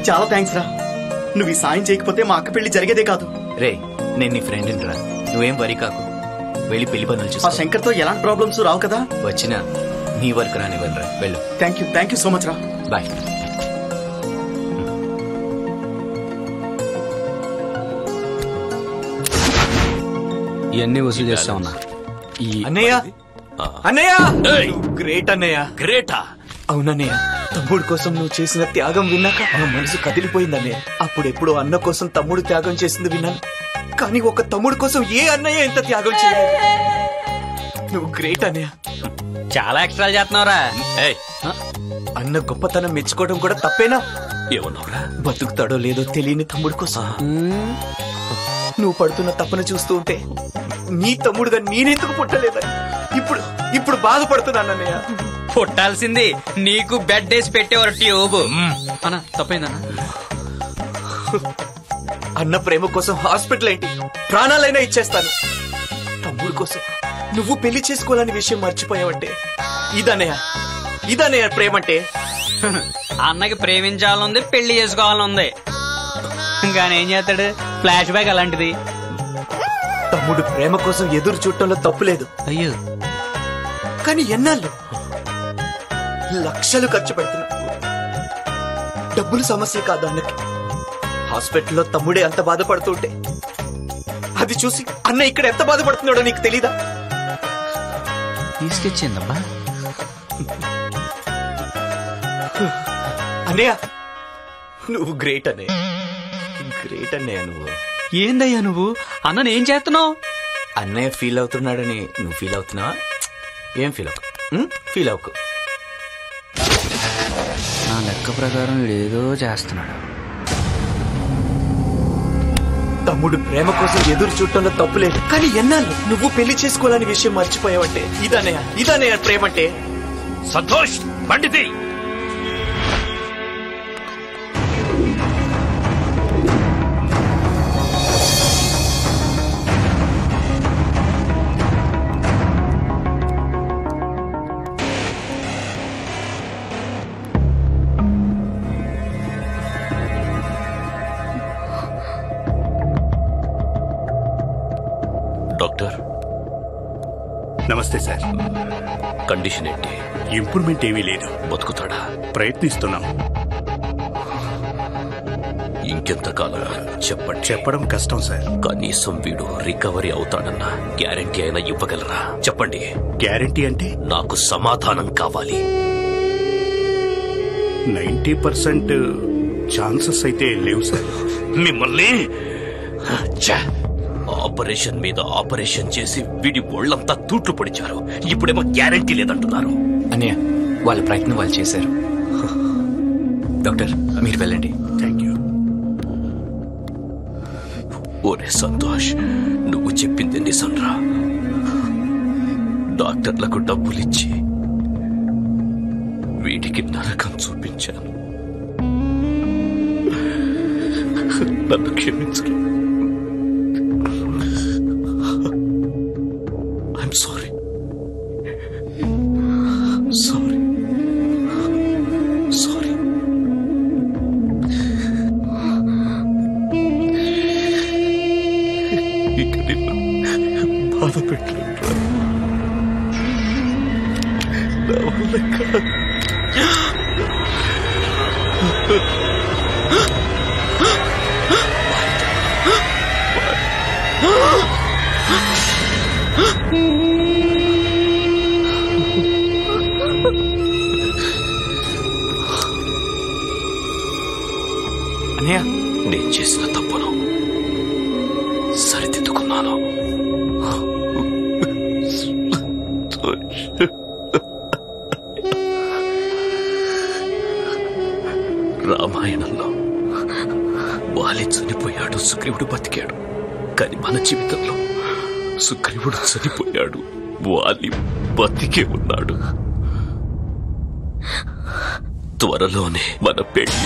చాలా థ్యాంక్స్ రా నువ్వు ఈ సాయం చేయకపోతే మా అక్క పెళ్లి జరిగేదే కాదు రే నేను నీ ఫ్రెండ్ రా నువ్వేం వరి కాకు వెళ్ళి పెళ్లి పనులు ఆ చూసుకో శంకర్తో ఎలాంటి ప్రాబ్లమ్స్ రావు కదా వచ్చినా నీ వర్క్ రానివ్వనురా వెళ్ళు thank you thank you so much రా బాయ్ ఇవన్నీ వసూలు చేస్తా ఉన్నా ఈ అన్నయ్య అన్నయ్య ఏయ్! గ్రేట్ అన్నయ్య గ్రేటా అవునన్నయ్య తమ్ముడు కోసం నువ్వు చేసిన త్యాగం విన్నాక నా మనసు కదిలిపోయింది అన్నయ్య అప్పుడెప్పుడు అన్న కోసం తమ్ముడు త్యాగం చేసింది విన్నాను కానీ ఒక తమ్ముడు కోసం ఏ అన్నయ్య ఎంత త్యాగం చేయలేదు నువ్వు గ్రేట్ అన్నయ్య చాలా ఎక్స్ట్రా చేస్తున్నావురా ఏయ్ అన్న గొప్పతనం మెచ్చుకోవడం కూడా తప్పేనా ఏమన్నావురా బతుకుతాడో లేదో తెలియని తమ్ముడు కోసం నువ్వు పడుతున్న తప్పన చూస్తూ ఉంటే నీ తమ్ముడుగా నేనెందుకు పుట్టలేదని ఇప్పుడు ఇప్పుడు బాధపడుతున్నాను అన్నయ్య పుట్టాల్సింది నీకు బెడ్ వేసి పెట్టేవారు ట్యూబ్ అన్న తప్పైందన్న అన్న ప్రేమ కోసం హాస్పిటల్ ఏంటి ప్రాణాలైనా ఇచ్చేస్తాను తమ్ముడు కోసం నువ్వు పెళ్లి చేసుకోవాలని విషయం మర్చిపోయావంటే ఇదనయ్య ఇదనయ్య ప్రేమంటే అన్నకి ప్రేమించాలనుంది పెళ్లి చేసుకోవాలనుంది కానీ ఏం చేస్తాడు ఫ్లాష్ బ్యాక్ అలాంటిది తమ్ముడు ప్రేమ కోసం ఎదురు చూడటంలో తప్పు లేదు అయ్యో కానీ ఎన్నాళ్ళు లక్షలు ఖర్చు పెడుతున్నా డబ్బులు సమస్య కాదు అన్నకి హాస్పిటల్లో తమ్ముడే అంత బాధపడుతుంటే అది చూసి అన్న ఇక్కడ ఎంత బాధపడుతున్నాడో నీకు తెలీదా తీసుకొచ్చిందబ్బా అన్నయ్య నువ్వు గ్రేట్ అన్నయ్య గ్రేట్ అన్నయ్య నువ్వు ఏందయ్యా నువ్వు అన్నని ఏం చేస్తున్నావు అన్నయ్య ఫీల్ అవుతున్నాడని నువ్వు ఫీల్ అవుతున్నావా ఏం ఫీల్ అవ్వకు ఉం? ఫీల్ అవ్వకు నా లెక్క ప్రకారం ఏదో చేస్తున్నాడు తమ్ముడు ప్రేమ కోసం ఎదురు చూడటంలో తప్పులేదు కానీ ఎన్నాళ్ళు నువ్వు పెళ్లి చేసుకోవాలని విషయం మర్చిపోయావంటే ఇదన్నయ్య ఇదన్నయ్య ప్రేమంటే సంతోష్ పండితి డాక్టర్ నమస్తే సార్ కండిషన్ ఏంటి ఇంప్రూవ్మెంట్ ఏమీ లేదు బతుకుతాడా ప్రయత్నిస్తున్నాం ఇంకెంతకాలం చెప్పండి చెప్పడం కష్టం సార్ కనీసం వీడు రికవరీ అవుతాడన్న గ్యారంటీ అయినా ఇవ్వగలరా చెప్పండి గ్యారంటీ అంటే నాకు సమాధానం కావాలి నైంటీ పర్సెంట్ ఛాన్సెస్ అయితే లేవు సార్ మిమ్మల్ని ఛ! ఆపరేషన్ మీద ఆపరేషన్ చేసి వీడి ఒళ్ళంతా తూట్లు పొడిచారు ఇప్పుడేమో గ్యారంటీ లేదంటున్నారు అన్నయ్య వాళ్ళ ప్రయత్నం వాళ్ళు చేశారు డాక్టర్ మీరు వెళ్ళండి థ్యాంక్ యూ ఓరే సంతోష్ నువ్వు చెప్పింది నిజంరా డాక్టర్లకు డబ్బులిచ్చి వీడికి నరకం చూపించాను నన్ను క్షమించరు ఐఎమ్ సారీ సారీ సారీ ఇక నిన్ను బాధ పెట్టలేదురా. నా వల్ల కాదు. అన్నయ్య నేను చేసిన తప్పును సరిదిద్దుకున్నాను రామాయణంలో వాలి చనిపోయాడు సుగ్రీవుడు బతికాడు కానీ మన జీవితంలో సుగ్రీవుడు చనిపోయాడు వాలి బతికే ఉన్నాడు త్వరలోనే మన పెళ్లి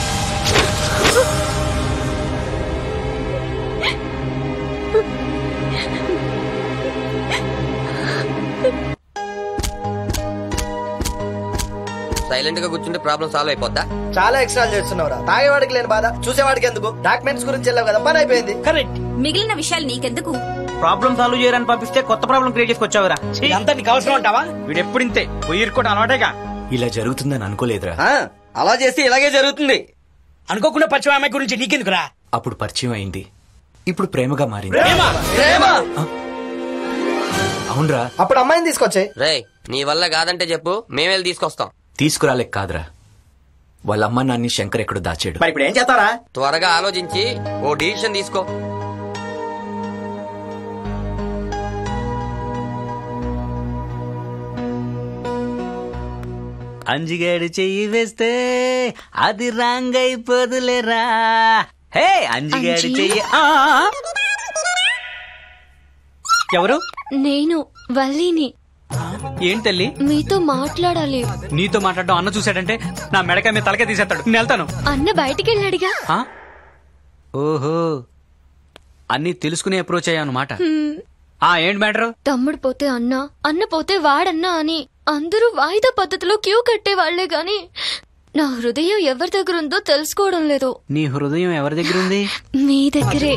సైలెంట్ గా కూర్చుంటే ప్రాబ్లం సాల్వ్ అయిపోద్దా చాలా ఎక్స్ట్రా చేస్తున్నావురా తాగేవాడికి లేని బాధ చూసేవాడికి ఎందుకు డాక్యుమెంట్స్ గురించి వెళ్ళావు కదా పని అయిపోయింది కరెక్ట్ మిగిలిన విషయాలు నీకెందుకు ప్రాబ్లం సాల్వ్ చేయరని పంపిస్తే కొత్త ప్రాబ్లం క్రియేట్ చేసుకొచ్చావురా అంతా నీకు అవసరం అంటావా వీడు ఎప్పుడు ఇంతే పొయ్యి కూడా అలవాటేగా ఇలా జరుగుతుందని అనుకోలేదురా ఆ, అలా చేస్తే ఇలాగే జరుగుతుంది అనుకోకుండా పరిచయం అమ్మాయి గురించి నీకెందుకురా అప్పుడు పరిచయం అయింది ఇప్పుడు ప్రేమగా మారింది అవునరా అప్పుడు అమ్మాయిని తీసుకొచ్చాయి రేయ్ నీ వల్ల కాదంటే చెప్పు మేమేళ్ళు తీసుకొస్తాం తీసుకురాలేక కాదురా వాళ్ళ అమ్మ నాన్ని శంకర్ ఎక్కడో దాచాడు మరి ఇప్పుడు ఏం చేస్తారా త్వరగా ఆలోచించి ఓ డిసిషన్ తీసుకో అంజిగాడు చెయ్యి వేస్తే అది రాంగ్ అయిపోదులేరా హే అంజిగాడు అంజి? చెయ్యి ఆ, ఆ, ఆ. ఎవరు నేను వల్లిని ఏంటి తల్లి మీతో మాట్లాడాలి నీతో మాట్లాడడం అన్న చూశాడంటే నా మెడకాయ మీద తలకే తీసేస్తాడు నేను వెళ్తాను అన్న బయటికి వెళ్ళాడుగా ఆ? ఓహో అన్ని తెలుసుకునే అప్రోచ్ అయ్యా అనమాట ఆ ఏంటి మ్యాటర్ తమ్ముడు పోతే అన్న అన్న పోతే వాడన్నా అని అందరూ వాయిదా పద్ధతిలో క్యూ కట్టే వాళ్లే గాని నా హృదయం ఎవరి దగ్గర ఉందో తెలుసుకోవడం లేదు నీ హృదయం ఎవరి దగ్గర ఉంది మీ దగ్గరే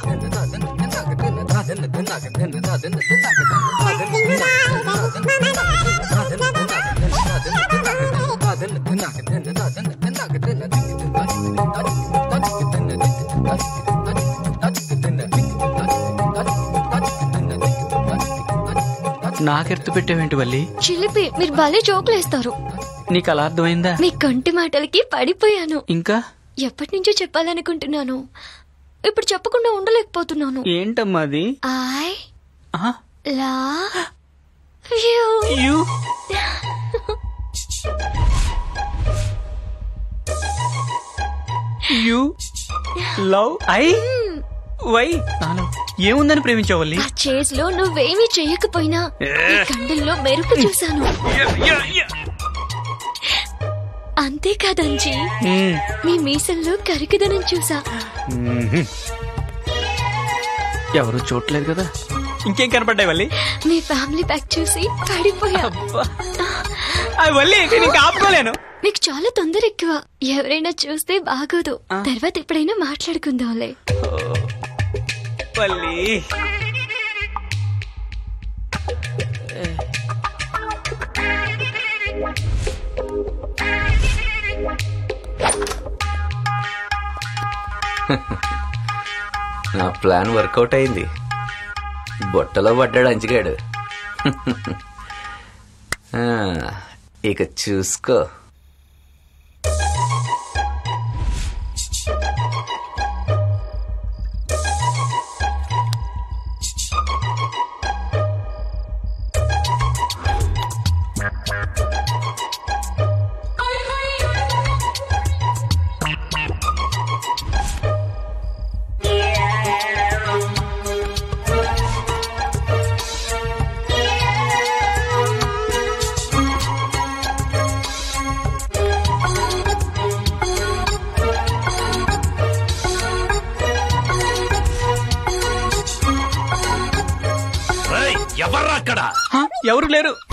నాకెర్తు పెట్టావేంటి వల్లి చిలిపి మీరు భలే జోకులేస్తారు నీకు అలా అర్థమైందా మీ కంటి మాటలకి పడిపోయాను ఇంకా ఎప్పటి నుంచో చెప్పాలనుకుంటున్నాను ఇప్పుడు చెప్పకుండా ఉండలేకపోతున్నాను ఏంటమ్మా అది ఐ ఆ? లా you you you love I why నాలో ఏముందని ప్రేమించావు వల్లి ఆ చేజ్ లో నువ్వేమీ చెయ్యకపోయినా ఈ కండల్లో మెరుపు చూశాను అంతేకాదంజీ మ్మ్. మీ మీసల్లో కరికదనం చూసా ఎవరు చూడలేదు కదా ఇంకేం కనపడ్డాయి వల్లి మీ ఫ్యామిలీ ప్యాక్ చూసి పడిపోయా అబ్బా. అవి వల్లి నేను ఇంకా ఆపుకోలేను మీకు చాలా తొందర ఎక్కువ ఎవరైనా చూస్తే బాగోదు తర్వాత ఎప్పుడైనా మాట్లాడుకుందాంలే వల్లి నా ప్లాన్ వర్కౌట్ అయింది బొట్టలో పడ్డాడు అంచిగాడు ఆ, ఇక చూసుకో ఎవర్రా అక్కడ హ? ఎవరు లేరు